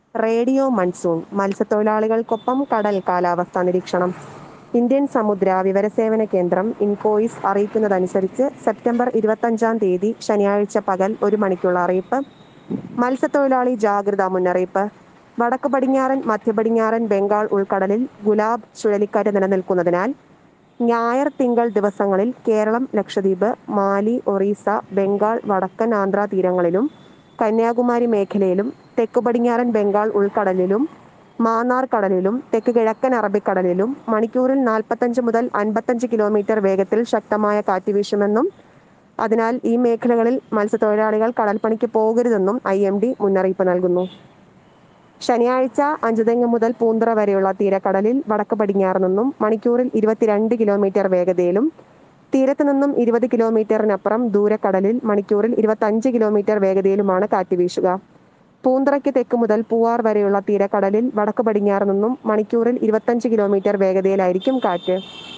radio monsoon മത്സ്യത്തൊഴിലാളികൾക്കൊപ്പം കടൽ കാലാവസ്ഥാ നിരീക്ഷണം ഇന്ത്യൻ സമുദ്ര വിവരസേവന കേന്ദ്രം ഇൻകോയിസ് അറിയിക്കുന്നതനുസരിച്ച് സെപ്റ്റംബർ ഇരുപത്തഞ്ചാം തീയതി ശനിയാഴ്ച പകൽ ഒരു മണിക്കുള്ള അറിയിപ്പ് മത്സ്യത്തൊഴിലാളി ജാഗ്രതാ മുന്നറിയിപ്പ് വടക്ക് പടിഞ്ഞാറൻ മധ്യ പടിഞ്ഞാറൻ ബംഗാൾ ഉൾക്കടലിൽ ഗുലാബ് ചുഴലിക്കാറ്റ് നിലനിൽക്കുന്നതിനാൽ ഞായർ തിങ്കൾ ദിവസങ്ങളിൽ കേരളം ലക്ഷദ്വീപ് മാലി ഒറീസ ബംഗാൾ വടക്കൻ ആന്ധ്ര തീരങ്ങളിലും കന്യാകുമാരി മേഖലയിലും തെക്കു പടിഞ്ഞാറൻ ബംഗാൾ ഉൾക്കടലിലും മാന്നാർ കടലിലും തെക്ക് കിഴക്കൻ അറബിക്കടലിലും മണിക്കൂറിൽ നാൽപ്പത്തഞ്ച് മുതൽ അൻപത്തഞ്ച് കിലോമീറ്റർ വേഗത്തിൽ ശക്തമായ കാറ്റ് വീശുമെന്നും അതിനാൽ ഈ മേഖലകളിൽ മത്സ്യത്തൊഴിലാളികൾ കടൽപ്പണിക്ക് പോകരുതെന്നും ഐ എം ഡി മുന്നറിയിപ്പ് നൽകുന്നു ശനിയാഴ്ച അഞ്ചുതെങ്ങ് മുതൽ പൂന്തറ വരെയുള്ള തീരക്കടലിൽ വടക്ക് പടിഞ്ഞാറ് നിന്നും മണിക്കൂറിൽ ഇരുപത്തിരണ്ട് കിലോമീറ്റർ വേഗതയിലും തീരത്ത് നിന്നും ഇരുപത് കിലോമീറ്ററിനപ്പുറം ദൂരക്കടലിൽ മണിക്കൂറിൽ ഇരുപത്തഞ്ച് കിലോമീറ്റർ വേഗതയിലുമാണ് കാറ്റ് വീശുക പൂന്തറയ്ക്ക് തെക്ക് മുതൽ പൂവാർ വരെയുള്ള തീരക്കടലിൽ വടക്ക് പടിഞ്ഞാറ് നിന്നും മണിക്കൂറിൽ ഇരുപത്തഞ്ച് കിലോമീറ്റർ വേഗതയിലായിരിക്കും കാറ്റ്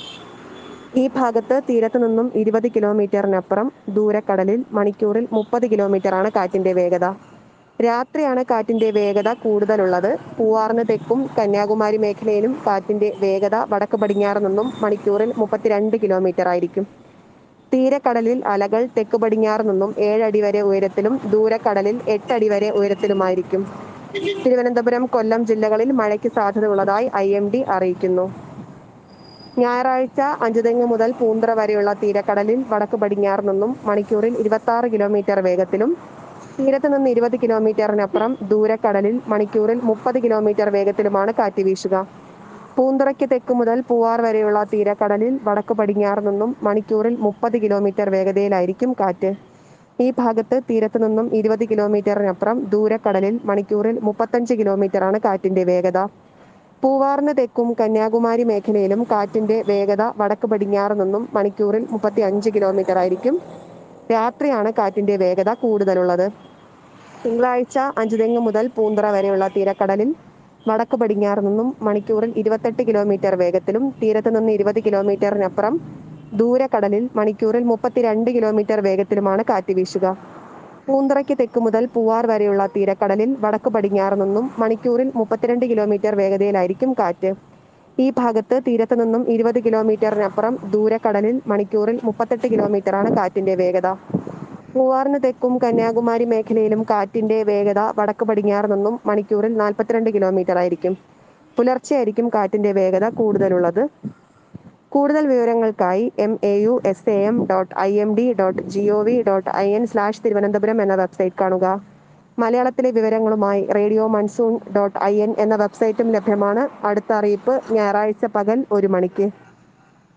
ഈ ഭാഗത്ത് തീരത്ത് നിന്നും ഇരുപത് കിലോമീറ്ററിനപ്പുറം ദൂരക്കടലിൽ മണിക്കൂറിൽ മുപ്പത് കിലോമീറ്ററാണ് കാറ്റിന്റെ വേഗത രാത്രിയാണ് കാറ്റിന്റെ വേഗത കൂടുതലുള്ളത് പൂവാറിന് തെക്കും കന്യാകുമാരി മേഖലയിലും കാറ്റിന്റെ വേഗത വടക്ക് പടിഞ്ഞാറ് നിന്നും മണിക്കൂറിൽ മുപ്പത്തിരണ്ട് കിലോമീറ്റർ ആയിരിക്കും തീരക്കടലിൽ അലകൾ തെക്ക് പടിഞ്ഞാറ് നിന്നും ഏഴടി വരെ ഉയരത്തിലും ദൂരക്കടലിൽ എട്ടടി വരെ ഉയരത്തിലുമായിരിക്കും തിരുവനന്തപുരം കൊല്ലം ജില്ലകളിൽ മഴയ്ക്ക് സാധ്യതയുള്ളതായി ഐ എം ഡി അറിയിക്കുന്നു ഞായറാഴ്ച അഞ്ചുതെങ്ങ് മുതൽ പൂന്തറ വരെയുള്ള തീരക്കടലിൽ വടക്ക് പടിഞ്ഞാറ് നിന്നും മണിക്കൂറിൽ ഇരുപത്തി ആറ് കിലോമീറ്റർ വേഗത്തിലും തീരത്ത് നിന്ന് ഇരുപത് കിലോമീറ്ററിനപ്പുറം ദൂരക്കടലിൽ മണിക്കൂറിൽ മുപ്പത് കിലോമീറ്റർ വേഗത്തിലുമാണ് കാറ്റ് വീശുക പൂന്തറയ്ക്ക് തെക്ക് മുതൽ പൂവാർ വരെയുള്ള തീരക്കടലിൽ വടക്ക് പടിഞ്ഞാറ് നിന്നും മണിക്കൂറിൽ മുപ്പത് കിലോമീറ്റർ വേഗതയിലായിരിക്കും കാറ്റ് ഈ ഭാഗത്ത് തീരത്ത് നിന്നും ഇരുപത് കിലോമീറ്ററിനപ്പുറം ദൂരക്കടലിൽ മണിക്കൂറിൽ മുപ്പത്തഞ്ച് കിലോമീറ്ററാണ് കാറ്റിന്റെ വേഗത പൂവാറിന് തെക്കും കന്യാകുമാരി മേഖലയിലും കാറ്റിന്റെ വേഗത വടക്ക് പടിഞ്ഞാറ് നിന്നും മണിക്കൂറിൽ മുപ്പത്തി അഞ്ച് കിലോമീറ്റർ ആയിരിക്കും രാത്രിയാണ് കാറ്റിന്റെ വേഗത കൂടുതലുള്ളത് തിങ്കളാഴ്ച അഞ്ചുതെങ്ങ് മുതൽ പൂന്തറ വരെയുള്ള തീരക്കടലിൽ വടക്ക് പടിഞ്ഞാറ് നിന്നും മണിക്കൂറിൽ ഇരുപത്തെട്ട് കിലോമീറ്റർ വേഗത്തിലും തീരത്ത് നിന്ന് ഇരുപത് കിലോമീറ്ററിനപ്പുറം ദൂരക്കടലിൽ മണിക്കൂറിൽ മുപ്പത്തിരണ്ട് കിലോമീറ്റർ വേഗത്തിലുമാണ് കാറ്റ് വീശുക പൂന്തറയ്ക്ക് തെക്ക് മുതൽ പൂവാർ വരെയുള്ള തീരക്കടലിൽ വടക്ക് പടിഞ്ഞാറ് നിന്നും മണിക്കൂറിൽ മുപ്പത്തിരണ്ട് കിലോമീറ്റർ വേഗതയിലായിരിക്കും കാറ്റ് ഈ ഭാഗത്ത് തീരത്ത് നിന്നും ഇരുപത് കിലോമീറ്ററിനപ്പുറം ദൂരക്കടലിൽ മണിക്കൂറിൽ മുപ്പത്തെട്ട് കിലോമീറ്ററാണ് കാറ്റിന്റെ വേഗത പൂവാറിന് തെക്കും കന്യാകുമാരി മേഖലയിലും കാറ്റിന്റെ വേഗത വടക്ക് പടിഞ്ഞാറ് നിന്നും മണിക്കൂറിൽ നാൽപ്പത്തിരണ്ട് കിലോമീറ്റർ ആയിരിക്കും പുലർച്ചെയായിരിക്കും കാറ്റിന്റെ വേഗത കൂടുതലുള്ളത് കൂടുതൽ വിവരങ്ങൾക്കായി M A U S A M dot I M D dot G O V dot I N slash Thiruvananthapuram എന്ന വെബ്സൈറ്റ് കാണുക മലയാളത്തിലെ വിവരങ്ങളുമായി radio monsoon dot I N എന്ന വെബ്സൈറ്റും ലഭ്യമാണ് അടുത്ത അറിയിപ്പ് ഞായറാഴ്ച പകൽ ഒരു മണിക്ക്